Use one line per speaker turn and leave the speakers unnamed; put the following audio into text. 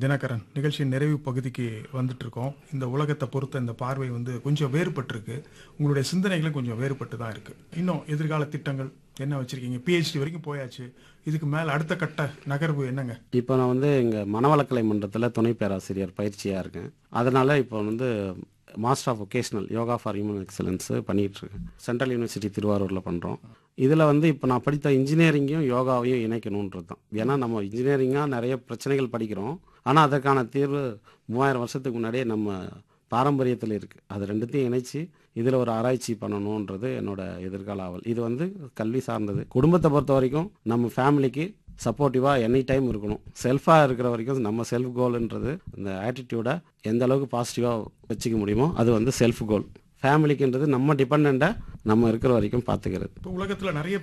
தினகரன் நிகழ்ச்சியின் நிறைவு பகுதிக்கு வந்துட்டு இருக்கோம் இந்த உலகத்தை பொறுத்த இந்த பார்வை வந்து கொஞ்சம் வேறுபட்டிருக்கு உங்களுடைய சிந்தனைகளும் கொஞ்சம் வேறுபட்டு தான் இருக்கு இன்னும் எதிர்கால திட்டங்கள் என்ன வச்சிருக்கீங்க பிஹெச்டி வரைக்கும் போயாச்சு இதுக்கு மேல அடுத்த கட்ட நகர்வு என்னங்க
இப்போ நான் வந்து எங்கள் மனவளக்கலை மன்றத்தில் துணை பேராசிரியர் பயிற்சியாக இருக்கேன் அதனால் இப்போ வந்து master of vocational yoga for human excellence பண்ணிகிட்டு இருக்கேன் சென்ட்ரல் யூனிவர்சிட்டி திருவாரூரில் பண்ணுறோம் இதில் வந்து இப்போ நான் படித்த இன்ஜினியரிங்கையும் யோகாவையும் இணைக்கணுன்றது தான் ஏன்னா நம்ம இன்ஜினியரிங்காக நிறைய பிரச்சனைகள் படிக்கிறோம் ஆனால் அதற்கான தீர்வு மூவாயிரம் வருஷத்துக்கு முன்னாடியே நம்ம பாரம்பரியத்தில் இருக்குது அது ரெண்டுத்தையும் இணைச்சி இதில் ஒரு ஆராய்ச்சி பண்ணணுன்றது என்னோட எதிர்கால ஆவல் இது வந்து கல்வி சார்ந்தது குடும்பத்தை பொறுத்த வரைக்கும் நம்ம ஃபேமிலிக்கு சப்போர்ட்டிவாக எனி டைம் இருக்கணும் செல்ஃபாக இருக்கிற வரைக்கும் நம்ம செல்ஃப் கோல்ன்றது அந்த ஆட்டிடியூடை எந்த அளவுக்கு பாசிட்டிவாக வச்சுக்க முடியுமோ அது வந்து செல்ஃப் கோல் ஃபேமிலிக்குன்றது நம்ம டிபெண்ட்டாக நம்ம இருக்கிற வரைக்கும் பார்த்துக்கிறது
இப்போ உலகத்துல நிறைய